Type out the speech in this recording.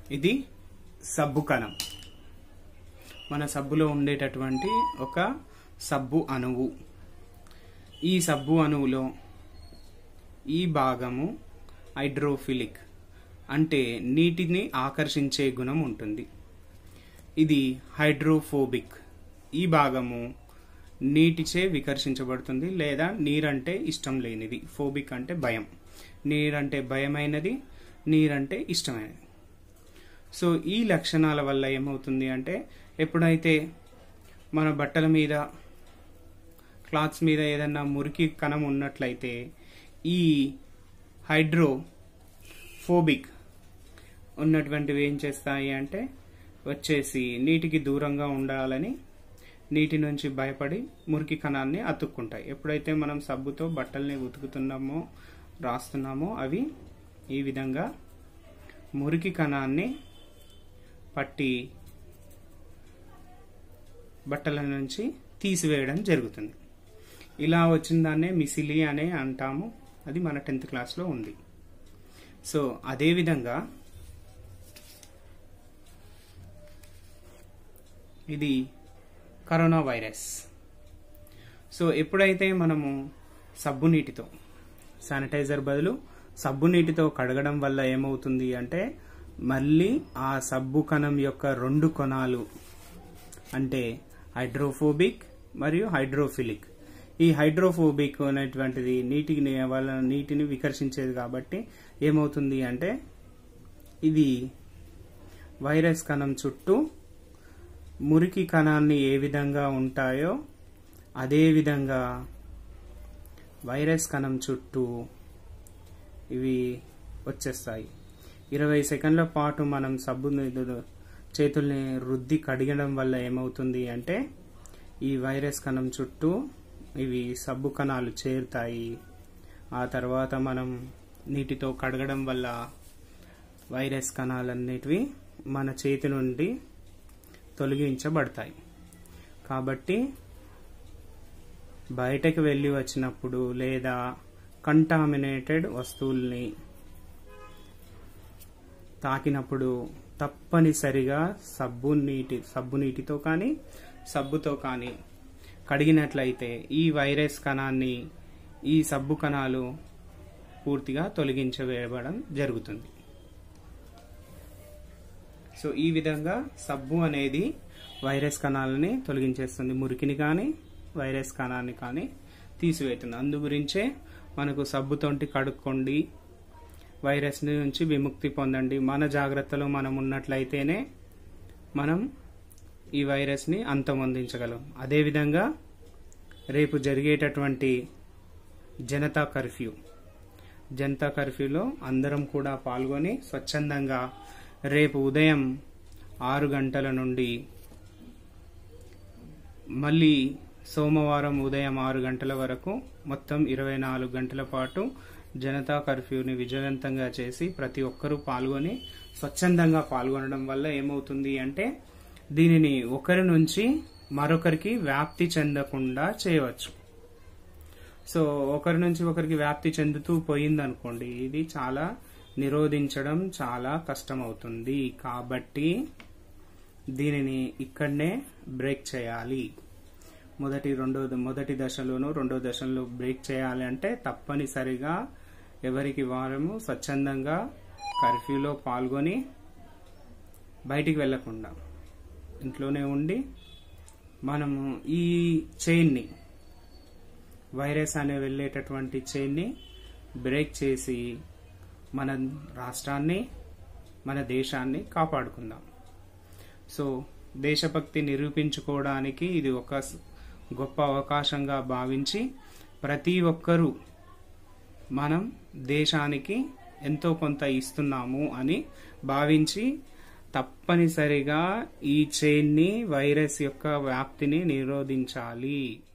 ఇది సబ్బు కణం మన సబ్బులో ఉండేటటువంటి ఒక సబ్బు అణువు ఈ సబ్బు అణువులో ఈ భాగము హైడ్రోఫిలిక్ అంటే నీటిని ఆకర్షించే గుణం ఉంటుంది ఇది హైడ్రోఫోబిక్ ఈ భాగము నీటిచే వికర్షించబడుతుంది లేదా నీరంటే ఇష్టం లేనిది ఫోబిక్ అంటే భయం నీరంటే భయమైనది నీరంటే ఇష్టమైనది సో ఈ లక్షణాల వల్ల ఏమవుతుంది అంటే ఎప్పుడైతే మన బట్టల మీద క్లాత్స్ మీద ఏదన్నా మురికి కణం ఉన్నట్లయితే ఈ హైడ్రో ఫోబిక్ ఉన్నటువంటివి ఏం చేస్తాయి అంటే వచ్చేసి నీటికి దూరంగా ఉండాలని నీటి నుంచి భయపడి మురికి కణాన్ని అతుక్కుంటాయి ఎప్పుడైతే మనం సబ్బుతో బట్టల్ని ఉతుకుతున్నామో రాస్తున్నామో అవి ఈ విధంగా మురికి కణాన్ని పట్టి బట్టల నుంచి తీసివేయడం జరుగుతుంది ఇలా వచ్చిన దాన్నే మిసిలి అనే అంటాము అది మన టెన్త్ క్లాస్లో ఉంది సో అదేవిధంగా ఇది కరోనా వైరస్ సో ఎప్పుడైతే మనము సబ్బు నీటితో శానిటైజర్ బదులు సబ్బు నీటితో కడగడం వల్ల ఏమవుతుంది అంటే మళ్ళీ ఆ సబ్బు కణం యొక్క రెండు కొనాలు అంటే హైడ్రోఫోబిక్ మరియు హైడ్రోఫిలిక్ ఈ హైడ్రోఫోబిక్ అనేటువంటిది నీటిని వల్ల నీటిని వికర్షించేది కాబట్టి ఏమవుతుంది అంటే ఇది వైరస్ కణం చుట్టూ మురికి కణాన్ని ఏ విధంగా ఉంటాయో అదే విధంగా వైరస్ కణం చుట్టూ ఇవి వచ్చేస్తాయి ఇరవై సెకండ్ల పాటు మనం సబ్బు చేతుల్ని రుద్ది కడిగడం వల్ల ఏమవుతుంది అంటే ఈ వైరస్ కణం చుట్టూ ఇవి సబ్బు కణాలు చేరుతాయి ఆ తర్వాత మనం నీటితో కడగడం వల్ల వైరస్ కణాలన్నిటివి మన చేతి నుండి తొలగించబడతాయి కాబట్టి బయటకు వెళ్ళి వచ్చినప్పుడు లేదా కంటామినేటెడ్ వస్తువుల్ని తాకినప్పుడు తప్పనిసరిగా సబ్బు నీటి సబ్బు నీటితో కానీ సబ్బుతో కానీ కడిగినట్లయితే ఈ వైరస్ కణాన్ని ఈ సబ్బు కణాలు పూర్తిగా తొలగించవేయబడం జరుగుతుంది సో ఈ విధంగా సబ్బు అనేది వైరస్ కణాలని తొలగించేస్తుంది మురికిని కానీ వైరస్ కణాన్ని కానీ తీసివేస్తుంది అందు గురించే మనకు సబ్బుతోటి కడుక్కోండి వైరస్ నుంచి విముక్తి పొందండి మన జాగ్రత్తలో మనం ఉన్నట్లయితేనే మనం ఈ వైరస్ని అంతమొందించగలం అదేవిధంగా రేపు జరిగేటటువంటి జనతా కర్ఫ్యూ జనతా కర్ఫ్యూలో అందరం కూడా పాల్గొని స్వచ్ఛందంగా రేపు ఉదయం ఆరు గంటల నుండి మళ్ళీ సోమవారం ఉదయం ఆరు గంటల వరకు మొత్తం ఇరవై నాలుగు గంటల పాటు జనతా కర్ఫ్యూని విజయవంతంగా చేసి ప్రతి ఒక్కరూ పాల్గొని స్వచ్ఛందంగా పాల్గొనడం వల్ల ఏమవుతుంది అంటే దీనిని ఒకరి నుంచి మరొకరికి వ్యాప్తి చెందకుండా చేయవచ్చు సో ఒకరి నుంచి ఒకరికి వ్యాప్తి చెందుతూ పోయిందనుకోండి ఇది చాలా నిరోధించడం చాలా కష్టమవుతుంది కాబట్టి దీనిని ఇక్కడనే బ్రేక్ చేయాలి మొదటి రెండో మొదటి దశలోను రెండో దశలో బ్రేక్ చేయాలి అంటే తప్పనిసరిగా ఎవరికి వారము స్వచ్ఛందంగా కర్ఫ్యూలో పాల్గొని బయటికి వెళ్లకుండా ఇంట్లోనే ఉండి మనము ఈ చైన్ని వైరస్ అనే వెళ్ళేటటువంటి చైన్ని బ్రేక్ చేసి మన రాష్ట్రాన్ని మన దేశాన్ని కాపాడుకుందాం సో దేశభక్తి నిరూపించుకోవడానికి ఇది ఒక గొప్ప అవకాశంగా భావించి ప్రతి ఒక్కరూ మనం దేశానికి ఎంతో కొంత ఇస్తున్నాము అని భావించి తప్పనిసరిగా ఈ చైన్ని వైరస్ యొక్క వ్యాప్తిని నిరోధించాలి